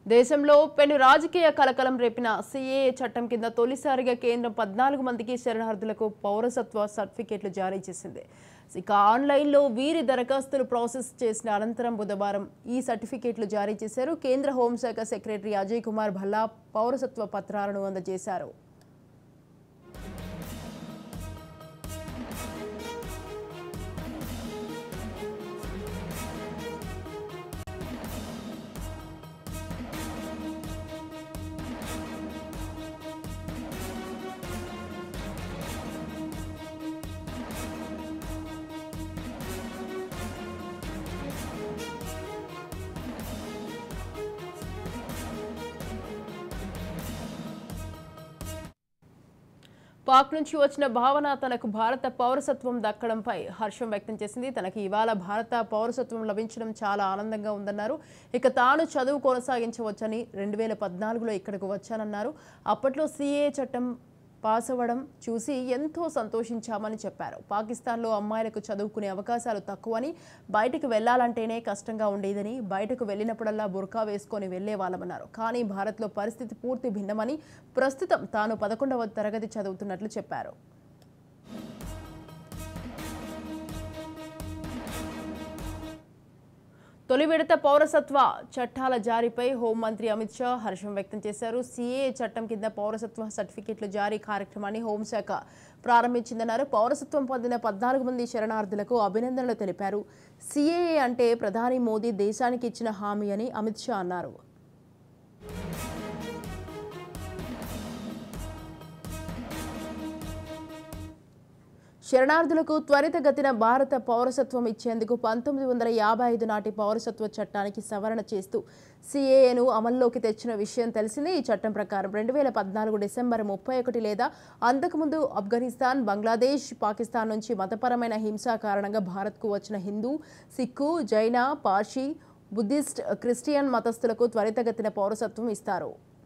దేశంలో పెను రాజకీయ కలకలం రేపిన సీఏఏ చట్టం కింద తొలిసారిగా కేంద్రం పద్నాలుగు మందికి శరణార్థులకు పౌరసత్వ సర్టిఫికేట్లు జారీ చేసింది ఇక ఆన్లైన్లో వీరి దరఖాస్తులు ప్రాసెస్ చేసిన అనంతరం బుధవారం ఈ సర్టిఫికేట్లు జారీ చేశారు కేంద్ర హోంశాఖ సెక్రటరీ అజయ్ కుమార్ భల్లా పౌరసత్వ పత్రాలను అందజేశారు పాక్ నుంచి వచ్చిన భావన తనకు భారత పౌరసత్వం దక్కడంపై హర్షం వ్యక్తం చేసింది తనకి ఇవాళ భారత పౌరసత్వం లభించడం చాలా ఆనందంగా ఉందన్నారు ఇక తాను చదువు కొనసాగించవచ్చని రెండు వేల పద్నాలుగులో ఇక్కడికి వచ్చానన్నారు అప్పట్లో సిఏ చట్టం పాస్ అవ్వడం చూసి ఎంతో సంతోషించామని చెప్పారు పాకిస్తాన్లో అమ్మాయిలకు చదువుకునే అవకాశాలు తక్కువని బయటకు వెళ్లాలంటేనే కష్టంగా ఉండేదని బయటకు వెళ్ళినప్పుడల్లా బుర్కా వేసుకొని వెళ్లే వాళ్ళమన్నారు కానీ భారత్లో పరిస్థితి పూర్తి భిన్నమని ప్రస్తుతం తాను పదకొండవ తరగతి చదువుతున్నట్లు చెప్పారు తొలి విడత పౌరసత్వ చట్టాల జారీపై హోంమంత్రి అమిత్ షా హర్షం వ్యక్తం చేశారు సీఏ చట్టం కింద పౌరసత్వ సర్టిఫికెట్ల జారీ కార్యక్రమాన్ని హోంశాఖ ప్రారంభించిందన్నారు పౌరసత్వం పొందిన పద్నాలుగు మంది శరణార్థులకు అభినందనలు తెలిపారు సీఏఏ అంటే ప్రధాని మోదీ దేశానికి ఇచ్చిన హామీ అని అమిత్ షా అన్నారు శరణార్థులకు త్వరితగతిన భారత పౌరసత్వం ఇచ్చేందుకు పంతొమ్మిది వందల యాభై ఐదు నాటి పౌరసత్వ చట్టానికి సవరణ చేస్తూ సిఏఏను అమల్లోకి తెచ్చిన విషయం తెలిసిందే ఈ చట్టం ప్రకారం రెండు వేల పద్నాలుగు డిసెంబర్ ముప్పై ఒకటి లేదా అంతకుముందు ఆఫ్ఘనిస్తాన్ బంగ్లాదేశ్ పాకిస్తాన్ నుంచి మతపరమైన హింస కారణంగా భారత్కు వచ్చిన హిందూ సిక్కు జైన పార్షీ బుద్ధిస్ట్ క్రిస్టియన్ మతస్థులకు త్వరితగతిన పౌరసత్వం ఇస్తారు